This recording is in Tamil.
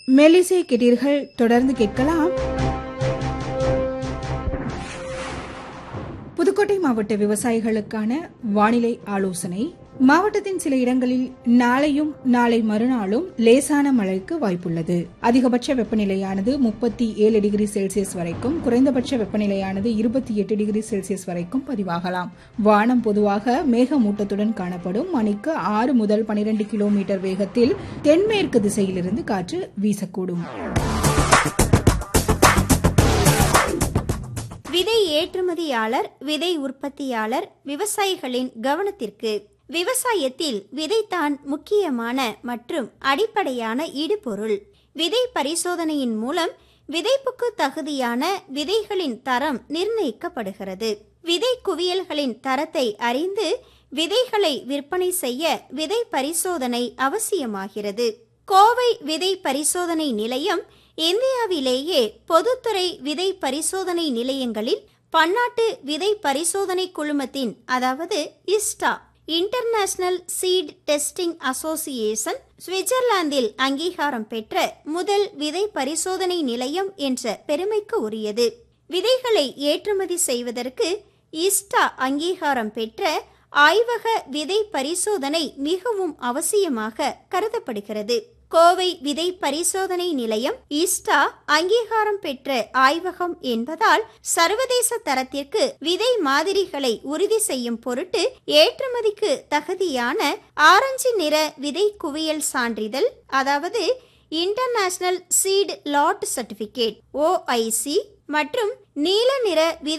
மெலிசை கேட்டீர்கள் தொடர்ந்து கேட்கலாம் புதுக்கோட்டை மாவட்ட விவசாயிகளுக்கான வானிலை ஆலோசனை மாவட்டத்தின் சில இடங்களில் நாளையும் நாளை மறுநாளும் லேசான மழைக்கு வாய்ப்புள்ளது அதிகபட்ச வெப்பநிலையானது முப்பத்தி ஏழு டிகிரி செல்சியஸ் வரைக்கும் குறைந்தபட்ச வெப்பநிலையானது இருபத்தி எட்டு டிகிரி செல்சியஸ் வரைக்கும் பதிவாகலாம் வானம் பொதுவாக மேகமூட்டத்துடன் காணப்படும் மணிக்கு ஆறு முதல் பனிரெண்டு கிலோமீட்டர் வேகத்தில் தென்மேற்கு திசையிலிருந்து காற்று வீசக்கூடும் விதை ஏற்றுமதியாளர் விதை உற்பத்தியாளர் விவசாயிகளின் கவனத்திற்கு விவசாயத்தில் விதைத்தான் முக்கியமான மற்றும் அடிப்படையான இடுபொருள் விதை பரிசோதனையின் மூலம் விதைப்புக்கு தகுதியான விதைகளின் தரம் நிர்ணயிக்கப்படுகிறது விதை குவியல்களின் தரத்தை அறிந்து விதைகளை விற்பனை செய்ய விதை பரிசோதனை அவசியமாகிறது கோவை விதை பரிசோதனை நிலையம் இந்தியாவிலேயே பொதுத்துறை விதை பரிசோதனை நிலையங்களில் பன்னாட்டு விதை பரிசோதனை குழுமத்தின் அதாவது ISTA international seed testing association சுவிட்சர்லாந்தில் அங்கீகாரம் பெற்ற முதல் விதை பரிசோதனை நிலையம் என்ற பெருமைக்கு உரியது விதைகளை ஏற்றுமதி செய்வதற்கு இஸ்டா அங்கீகாரம் பெற்ற ஆய்வக விதை பரிசோதனை மிகவும் அவசியமாக கருதப்படுகிறது கோவை விதை பரிசோதனை நிலையம் ஈஸ்டா அங்கீகாரம் பெற்ற ஆய்வகம் என்பதால் சர்வதேச தரத்திற்கு விதை மாதிரிகளை உறுதி செய்யும் பொருட்டு ஏற்றுமதிக்கு தகுதியான ஆரஞ்சு நிற விதை குவியல் சான்றிதழ் அதாவது international seed lot certificate O I C மற்றும் நீல நிற விதை